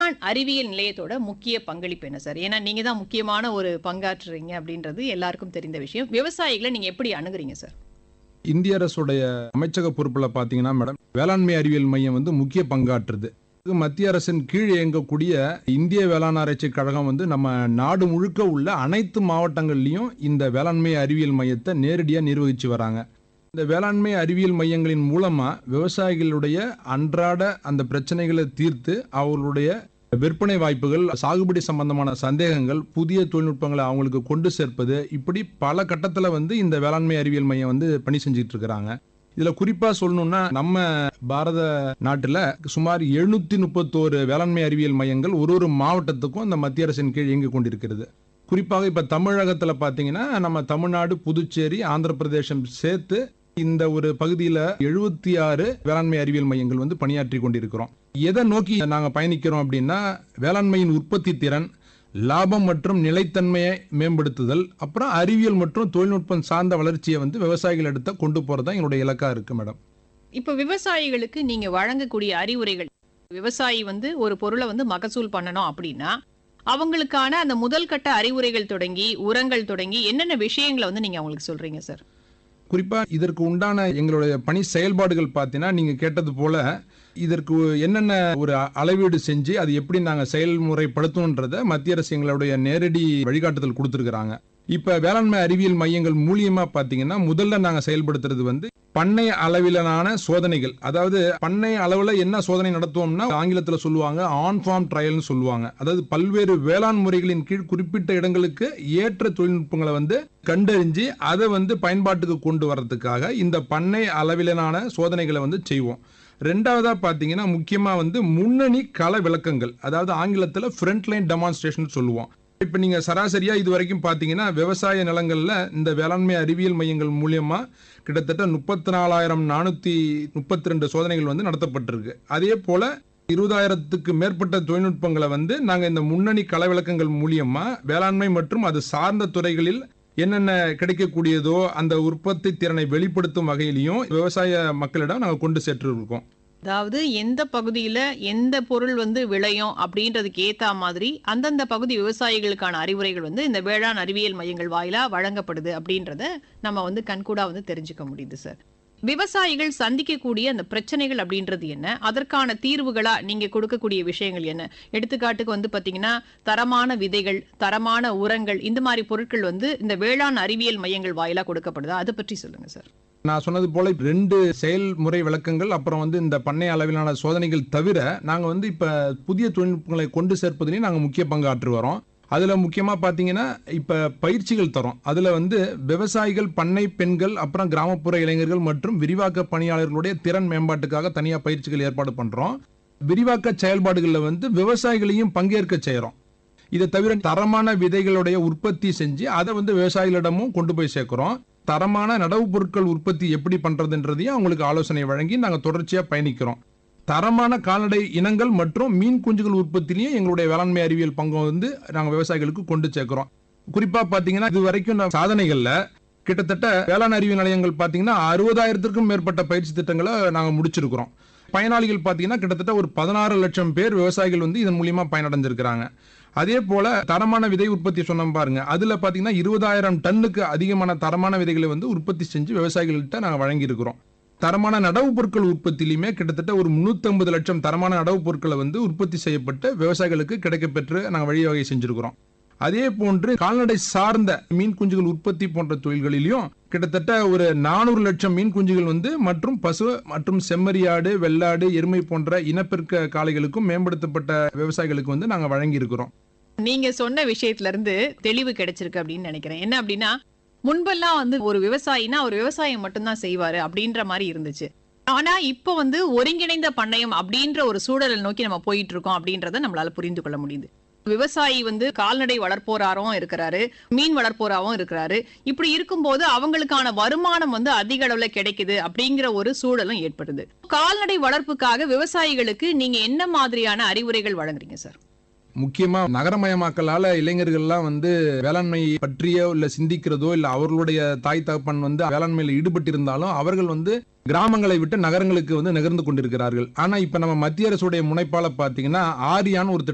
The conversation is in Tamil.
வேளாண் அறிவியல் நிலையத்தோட முக்கிய பங்களிப்பு என்ன சார் ஏன்னா நீங்க தான் முக்கியமான ஒரு பங்காற்றுறீங்க அப்படின்றது எல்லாருக்கும் தெரிந்த விஷயம் விவசாயிகளை நீங்க எப்படி அணுகுறீங்க சார் இந்திய அரசுடைய அமைச்சக பொறுப்புல பாத்தீங்கன்னா மேடம் வேளாண்மை அறிவியல் மையம் வந்து முக்கிய பங்காற்றுது இது மத்திய அரசின் கீழ் இயங்கக்கூடிய இந்திய வேளாண் ஆராய்ச்சி கழகம் வந்து நம்ம நாடு முழுக்க உள்ள அனைத்து மாவட்டங்கள்லயும் இந்த வேளாண்மை அறிவியல் மையத்தை நேரடியா நிர்வகிச்சு வராங்க இந்த வேளாண்மை அறிவியல் மையங்களின் மூலமா விவசாயிகளுடைய அன்றாட அந்த பிரச்சனைகளை தீர்த்து அவர்களுடைய விற்பனை வாய்ப்புகள் சாகுபடி சம்பந்தமான சந்தேகங்கள் புதிய தொழில்நுட்பங்களை அவங்களுக்கு கொண்டு சேர்ப்பது இப்படி பல கட்டத்துல வந்து இந்த வேளாண்மை அறிவியல் மையம் வந்து பணி செஞ்சுட்டு இருக்கிறாங்க இதுல குறிப்பா சொல்லணும்னா நம்ம பாரத நாட்டுல சுமார் எழுநூத்தி முப்பத்தோரு வேளாண்மை அறிவியல் மையங்கள் ஒரு ஒரு மாவட்டத்துக்கும் அந்த மத்திய அரசின் கீழ் இயங்கிக் கொண்டிருக்கிறது குறிப்பாக இப்ப தமிழகத்துல பாத்தீங்கன்னா நம்ம தமிழ்நாடு புதுச்சேரி ஆந்திர பிரதேசம் சேர்த்து இந்த ஒரு பகுதியில எழுபத்தி ஆறு வேளாண்மை அறிவியல் மையங்கள் வந்து பணியாற்றி கொண்டிருக்கிறோம் எதை நோக்கி நாங்க பயணிக்கிறோம் அப்படின்னா வேளாண்மையின் உற்பத்தி திறன் லாபம் மற்றும் நிலைத்தன்மையை மேம்படுத்துதல் அப்புறம் அறிவியல் மற்றும் தொழில்நுட்பம் சார்ந்த வளர்ச்சியை வந்து விவசாயிகள் எடுத்த கொண்டு போறது தான் என்னுடைய இலக்கா இருக்கு மேடம் இப்ப விவசாயிகளுக்கு நீங்க வழங்கக்கூடிய அறிவுரைகள் விவசாயி வந்து ஒரு பொருளை வந்து மகசூல் பண்ணணும் அப்படின்னா அவங்களுக்கான அந்த முதல் கட்ட அறிவுரைகள் தொடங்கி உரங்கள் தொடங்கி என்னென்ன விஷயங்களை வந்து நீங்க அவங்களுக்கு சொல்றீங்க சார் குறிப்பா இதற்கு உண்டான எங்களுடைய பணி செயல்பாடுகள் பார்த்தீங்கன்னா நீங்க கேட்டது போல இதற்கு என்னென்ன ஒரு அ- அளவீடு செஞ்சு அது எப்படி நாங்க செயல்முறைப்படுத்தணுன்றத மத்திய அரசு எங்களுடைய நேரடி வழிகாட்டுதல் கொடுத்துருக்காங்க இப்ப வேளாண்மை அறிவியல் மையங்கள் மூலியமா பாத்தீங்கன்னா முதல்ல நாங்க செயல்படுத்துறது வந்து பண்ணை அளவிலான சோதனைகள் அதாவது பண்ணை அளவுல என்ன சோதனை நடத்துவோம்னா ஆங்கிலத்துல சொல்லுவாங்க ஆன் ஃபார்ம் ட்ரையல்னு சொல்லுவாங்க அதாவது பல்வேறு வேளாண் முறைகளின் கீழ் குறிப்பிட்ட இடங்களுக்கு ஏற்ற தொழில்நுட்பங்களை வந்து கண்டறிஞ்சு அதை வந்து பயன்பாட்டுக்கு கொண்டு வரதுக்காக இந்த பண்ணை அளவிலான சோதனைகளை வந்து செய்வோம் ரெண்டாவதா பாத்தீங்கன்னா முக்கியமா வந்து முன்னணி கள விளக்கங்கள் அதாவது ஆங்கிலத்துல ஃப்ரண்ட் லைன் டெமான்ஸ்ட்ரேஷன் சொல்லுவோம் இப்ப நீங்க சராசரியா இது வரைக்கும் பாத்தீங்கன்னா விவசாய நிலங்கள்ல இந்த வேளாண்மை அறிவியல் மையங்கள் மூலியமா கிட்டத்தட்ட முப்பத்தி நாலாயிரம் நானூத்தி முப்பத்தி ரெண்டு சோதனைகள் வந்து நடத்தப்பட்டிருக்கு அதே போல இருபதாயிரத்துக்கு மேற்பட்ட தொழில்நுட்பங்களை வந்து நாங்க இந்த முன்னணி கள விளக்கங்கள் மூலியமா வேளாண்மை மற்றும் அது சார்ந்த துறைகளில் என்னென்ன கிடைக்கக்கூடியதோ அந்த உற்பத்தி திறனை வெளிப்படுத்தும் வகையிலையும் விவசாய மக்களிடம் நாங்க கொண்டு சென்று இருக்கோம் அதாவது எந்த பகுதியில எந்த பொருள் வந்து விளையும் அப்படின்றதுக்கு ஏத்த மாதிரி அந்தந்த பகுதி விவசாயிகளுக்கான அறிவுரைகள் வந்து இந்த வேளாண் அறிவியல் மையங்கள் வாயிலா வழங்கப்படுது அப்படின்றத நம்ம வந்து கண்கூடா வந்து தெரிஞ்சுக்க முடியுது சார் விவசாயிகள் சந்திக்கக்கூடிய அந்த பிரச்சனைகள் அப்படின்றது என்ன அதற்கான தீர்வுகளா நீங்க கொடுக்கக்கூடிய விஷயங்கள் என்ன எடுத்துக்காட்டுக்கு வந்து பாத்தீங்கன்னா தரமான விதைகள் தரமான உரங்கள் இந்த மாதிரி பொருட்கள் வந்து இந்த வேளாண் அறிவியல் மையங்கள் வாயிலா கொடுக்கப்படுதா அதை பற்றி சொல்லுங்க சார் நான் சொன்னது போல ரெண்டு செயல்முறை விளக்கங்கள் அப்புறம் வந்து இந்த பண்ணை அளவிலான சோதனைகள் தவிர நாங்க வந்து இப்ப புதிய தொழில்நுட்பங்களை கொண்டு சேர்ப்பதிலையும் நாங்க முக்கிய பங்காற்று வரோம் அதுல முக்கியமா பாத்தீங்கன்னா இப்ப பயிற்சிகள் தரோம் அதுல வந்து விவசாயிகள் பண்ணை பெண்கள் அப்புறம் கிராமப்புற இளைஞர்கள் மற்றும் விரிவாக்க பணியாளர்களுடைய திறன் மேம்பாட்டுக்காக தனியா பயிற்சிகள் ஏற்பாடு பண்றோம் விரிவாக்க செயல்பாடுகளில் வந்து விவசாயிகளையும் பங்கேற்க செய்யறோம் இதை தவிர தரமான விதைகளுடைய உற்பத்தி செஞ்சு அதை வந்து விவசாயிகளிடமும் கொண்டு போய் சேர்க்கிறோம் தரமான நடவு பொருட்கள் உற்பத்தி எப்படி பண்றதுன்றதையும் அவங்களுக்கு ஆலோசனை வழங்கி நாங்க தொடர்ச்சியா பயணிக்கிறோம் தரமான கால்நடை இனங்கள் மற்றும் மீன் குஞ்சுகள் உற்பத்திலையும் எங்களுடைய வேளாண்மை அறிவியல் பங்கு வந்து நாங்க விவசாயிகளுக்கு கொண்டு சேர்க்கிறோம் குறிப்பா பாத்தீங்கன்னா இது வரைக்கும் நான் சாதனைகள்ல கிட்டத்தட்ட வேளாண் அறிவியல் நிலையங்கள் பாத்தீங்கன்னா அறுபதாயிரத்திற்கும் மேற்பட்ட பயிற்சி திட்டங்களை நாங்க முடிச்சிருக்கிறோம் பயனாளிகள் பாத்தீங்கன்னா கிட்டத்தட்ட ஒரு பதினாறு லட்சம் பேர் விவசாயிகள் வந்து இதன் மூலியமா பயனடைஞ்சிருக்கிறாங்க அதே போல தரமான விதை உற்பத்தி சொன்னோம் பாருங்க அதுல பாத்தீங்கன்னா இருபதாயிரம் டன்னுக்கு அதிகமான தரமான விதைகளை வந்து உற்பத்தி செஞ்சு விவசாயிகள்கிட்ட நாங்க வழங்கி இருக்கிறோம் தரமான நடவு பொருட்கள் உற்பத்திலையுமே கிட்டத்தட்ட ஒரு 350 லட்சம் தரமான நடவு பொருட்களை வந்து உற்பத்தி செய்யப்பட்டு விவசாயிகளுக்கு கிடைக்கப்பெற்று நாங்கள் வழிவகை செஞ்சிருக்கிறோம் அதே போன்று கால்நடை சார்ந்த மீன் குஞ்சுகள் உற்பத்தி போன்ற தொழில்களிலும் கிட்டத்தட்ட ஒரு நானூறு லட்சம் மீன் குஞ்சுகள் வந்து மற்றும் பசு மற்றும் செம்மறியாடு வெள்ளாடு எருமை போன்ற இனப்பெருக்க காளைகளுக்கும் மேம்படுத்தப்பட்ட விவசாயிகளுக்கு வந்து நாங்கள் வழங்கி இருக்கிறோம் நீங்க சொன்ன விஷயத்துல இருந்து தெளிவு கிடைச்சிருக்கு அப்படின்னு நினைக்கிறேன் என்ன அப்படின்னா முன்பெல்லாம் வந்து ஒரு விவசாயினா ஒரு விவசாயம் மட்டும்தான் செய்வாரு அப்படின்ற மாதிரி இருந்துச்சு ஆனா இப்போ வந்து ஒருங்கிணைந்த பண்ணையம் அப்படின்ற ஒரு சூழலை நோக்கி நம்ம போயிட்டு இருக்கோம் அப்படின்றத நம்மளால புரிந்து கொள்ள முடியுது விவசாயி வந்து கால்நடை வளர்ப்போராகவும் இருக்கிறாரு மீன் வளர்ப்போராகவும் இருக்கிறாரு இப்படி இருக்கும்போது அவங்களுக்கான வருமானம் வந்து அதிக அளவுல கிடைக்குது அப்படிங்கிற ஒரு சூழலும் ஏற்படுது கால்நடை வளர்ப்புக்காக விவசாயிகளுக்கு நீங்க என்ன மாதிரியான அறிவுரைகள் வழங்குறீங்க சார் முக்கியமா நகரமயமாக்கலால இளைஞர்கள்லாம் வந்து வேளாண்மை பற்றியோ இல்ல சிந்திக்கிறதோ இல்ல அவர்களுடைய தாய் தகப்பன் வந்து வேளாண்மையில ஈடுபட்டு இருந்தாலும் அவர்கள் வந்து கிராமங்களை விட்டு நகரங்களுக்கு வந்து நகர்ந்து கொண்டிருக்கிறார்கள் ஆனா இப்ப நம்ம மத்திய அரசுடைய முனைப்பால பாத்தீங்கன்னா ஆரியான் ஒரு திட்டம்